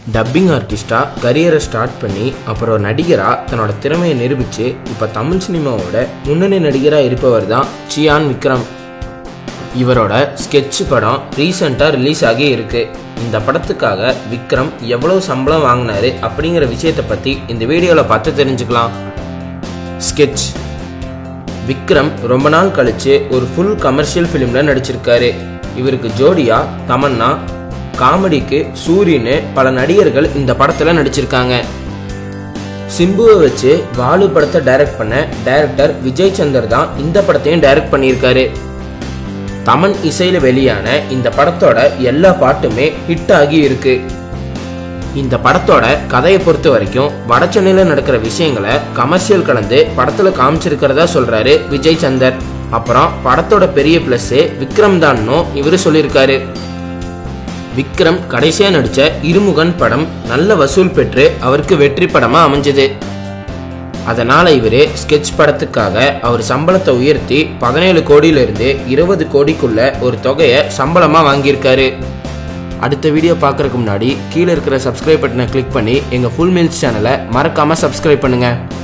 dubbing ஆர்டிஸ்டா கரியரை start பண்ணி அப்புறம் நடிகரா தன்னோட திறமையை நிரூபிச்சு இப்போ தமிழ் சினிமாவோட முன்னணி நடிகராக இருப்பவர் தான் சியான் விக்ரம் இவரோட ஸ்கெட்ச் படம் ரீசெண்டாக ரிலீஸ் ஆகி இருக்கு இந்த படத்துக்காக விக்ரம் எவ்வளவு சம்பளம் வாங்கினாரு அப்படிங்கிற விஷயத்தை பற்றி இந்த வீடியோவில் பார்த்து தெரிஞ்சுக்கலாம் ஸ்கெட்ச் விக்ரம் ரொம்ப நாள் கழிச்சு ஒரு ஃபுல் கமர்ஷியல் ஃபிலிமில் நடிச்சிருக்காரு இவருக்கு ஜோடியா தமன்னா காமெடிக்கு சூரியன்னு பல நடிகர்கள் இந்த படத்தில் நடிச்சிருக்காங்க சிம்புவை வச்சு வாலு படத்தை டைரக்ட் பண்ண டைரக்டர் விஜய் சந்தர் தான் இந்த படத்தையும் டைரக்ட் பண்ணியிருக்காரு தமன் இசையில வெளியான இந்த படத்தோட எல்லா பாட்டுமே ஹிட் ஆகி இருக்கு இந்த படத்தோட கதையை பொறுத்த வரைக்கும் வடச்சென்னையில் நடக்கிற விஷயங்களை கமர்ஷியல் கலந்து படத்துல காமிச்சிருக்கிறதா சொல்றாரு விஜய் சந்தர் அப்புறம் படத்தோட பெரிய பிளஸ் விக்ரம் தான்னும் இவரு சொல்லியிருக்காரு விக்ரம் கடைசியா நடிச்ச இருமுகன் படம் நல்ல வசூல் பெற்று அவருக்கு வெற்றி படமா அமைஞ்சது அதனால இவரு ஸ்கெட்ச் படத்துக்காக அவர் சம்பளத்தை உயர்த்தி பதினேழு கோடியிலிருந்து இருபது கோடிக்குள்ள ஒரு தொகையை சம்பளமா வாங்கியிருக்காரு அடுத்த வீடியோ பார்க்கறதுக்கு முன்னாடி கீழே இருக்கிற சப்ஸ்கிரைப் பட்டனை கிளிக் பண்ணி எங்கள் ஃபுல் மீல்ஸ் சேனலை மறக்காமல் சப்ஸ்கிரைப் பண்ணுங்கள்